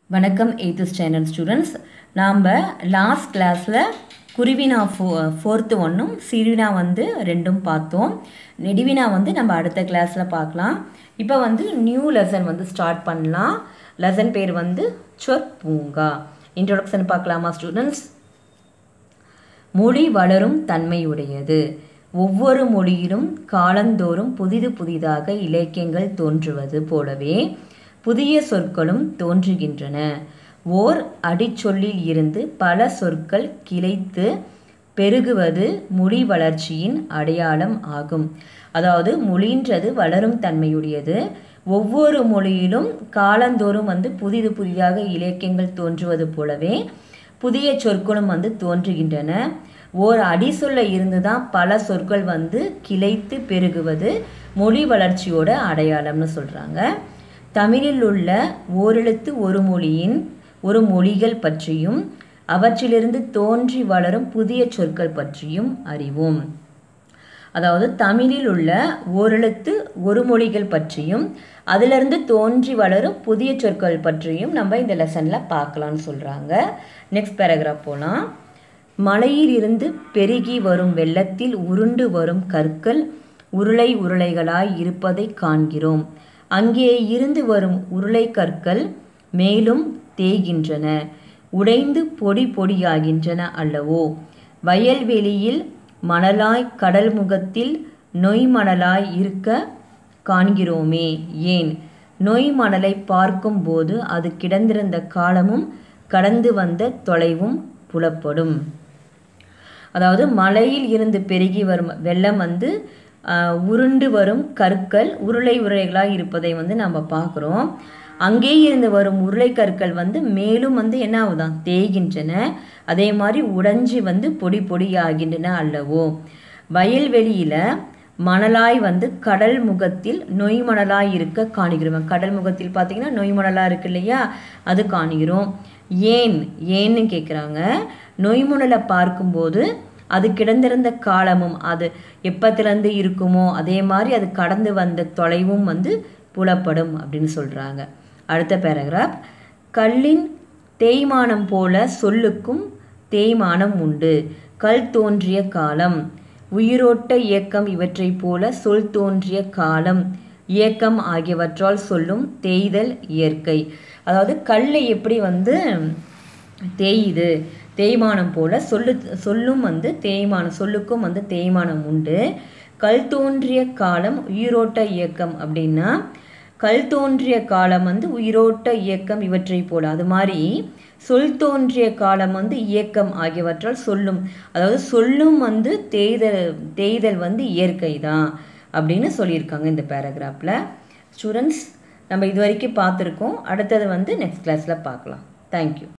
வணக்கம் eighth standard students நாம் last கிளாஸில் குருவினா ஃபோ ஃபோர்த்து ஒன்றும் சிறுவினா வந்து ரெண்டும் பார்த்தோம் நெடுவினா வந்து நம்ம அடுத்த கிளாஸில் பார்க்கலாம் இப்போ வந்து நியூ லெசன் வந்து ஸ்டார்ட் பண்ணலாம் லெசன் பேர் வந்து சொற்பூங்கா இன்ட்ரொடக்ஷன் பார்க்கலாமா ஸ்டூடெண்ட்ஸ் மொழி வளரும் தன்மையுடையது ஒவ்வொரு மொழியிலும் காலந்தோறும் புதிது புதிதாக இலக்கியங்கள் தோன்றுவது போலவே புதிய சொற்களும் தோன்றுகின்றன ஓர் அடிச்சொல்லில் இருந்து பல சொற்கள் கிளைத்து பெருகுவது மொழி வளர்ச்சியின் அடையாளம் ஆகும் அதாவது மொழின்றது வளரும் தன்மையுடையது ஒவ்வொரு மொழியிலும் காலந்தோறும் வந்து புதிது புதிதாக இலக்கியங்கள் தோன்றுவது போலவே புதிய சொற்களும் வந்து தோன்றுகின்றன ஓர் அடிசொல்ல இருந்து தான் பல சொற்கள் வந்து கிளைத்து பெருகுவது மொழி வளர்ச்சியோட அடையாளம்னு சொல்கிறாங்க தமிழில் உள்ள ஓரெழுத்து ஒரு மொழியின் ஒரு மொழிகள் பற்றியும் அவற்றிலிருந்து தோன்றி வளரும் புதிய சொற்கள் பற்றியும் அறிவோம் அதாவது தமிழில் உள்ள ஓரெழுத்து ஒரு மொழிகள் பற்றியும் அதிலிருந்து தோன்றி வளரும் புதிய சொற்கள் பற்றியும் நம்ம இந்த லெசனில் பார்க்கலான்னு சொல்கிறாங்க நெக்ஸ்ட் பேராகிராஃப் போகலாம் மலையில் இருந்து பெருகி வரும் வெள்ளத்தில் உருண்டு வரும் கற்கள் உருளை உருளைகளாய் இருப்பதை காண்கிறோம் அங்கே இருந்து வரும் உருளை கற்கள் மேலும் தேய்கின்றன உடைந்து பொடி பொடியாகின்றன அல்லவோ வயல்வெளியில் மணலாய் கடல் முகத்தில் நொய் மணலாய் இருக்க காண்கிறோமே ஏன் நொய் மணலை பார்க்கும்போது அது கிடந்திருந்த காலமும் கடந்து வந்த தொலைவும் புலப்படும் அதாவது மலையில் இருந்து பெருகி வரும் வெள்ளம் வந்து உருண்டு வரும் கற்கள் உருளை உருளைகளாக இருப்பதை வந்து நம்ம பார்க்குறோம் அங்கே இருந்து வரும் உருளை கற்கள் வந்து மேலும் வந்து என்ன ஆகுதான் தேய்கின்றன அதே மாதிரி உடைஞ்சி வந்து பொடி பொடி ஆகின்றன அல்லவோ வயல்வெளியில் மணலாய் வந்து கடல் முகத்தில் நொய் மணலாய் இருக்க காணுகிறோம் கடல் முகத்தில் பார்த்தீங்கன்னா நொய் மணலாக இருக்கு இல்லையா அது காணுகிறோம் ஏன் ஏன்னு கேட்குறாங்க நொய்முணலை பார்க்கும்போது அது கிடந்திருந்த காலமும் அது எப்பத்திலேருந்து இருக்குமோ அதே மாதிரி அது கடந்து வந்த தொலைவும் வந்து புலப்படும் அப்படின்னு சொல்கிறாங்க அடுத்த பேராகிராஃப் கல்லின் தேய்மானம் போல சொல்லுக்கும் தேய்மானம் உண்டு கல் தோன்றிய காலம் உயிரோட்ட இயக்கம் இவற்றைப் போல சொல் தோன்றிய காலம் இயக்கம் ஆகியவற்றால் சொல்லும் தேய்தல் இயற்கை அதாவது கல் எப்படி வந்து தேயுது தேய்மானம் போல சொல்லு சொல்லும் வந்து தேய்மானம் சொல்லுக்கும் வந்து தேய்மானம் உண்டு கல் தோன்றிய காலம் உயிரோட்ட இயக்கம் அப்படின்னா கல் தோன்றிய காலம் வந்து உயிரோட்ட இயக்கம் இவற்றை போல அது மாதிரி சொல் தோன்றிய காலம் வந்து இயக்கம் ஆகியவற்றால் சொல்லும் அதாவது சொல்லும் வந்து தேய்தல் தேய்தல் வந்து இயற்கை தான் அப்படின்னு சொல்லியிருக்காங்க இந்த பேராகிராஃபில் ஸ்டூடெண்ட்ஸ் நம்ம இது வரைக்கும் பார்த்துருக்கோம் அடுத்தது வந்து நெக்ஸ்ட் கிளாஸில் பார்க்கலாம் தேங்க்யூ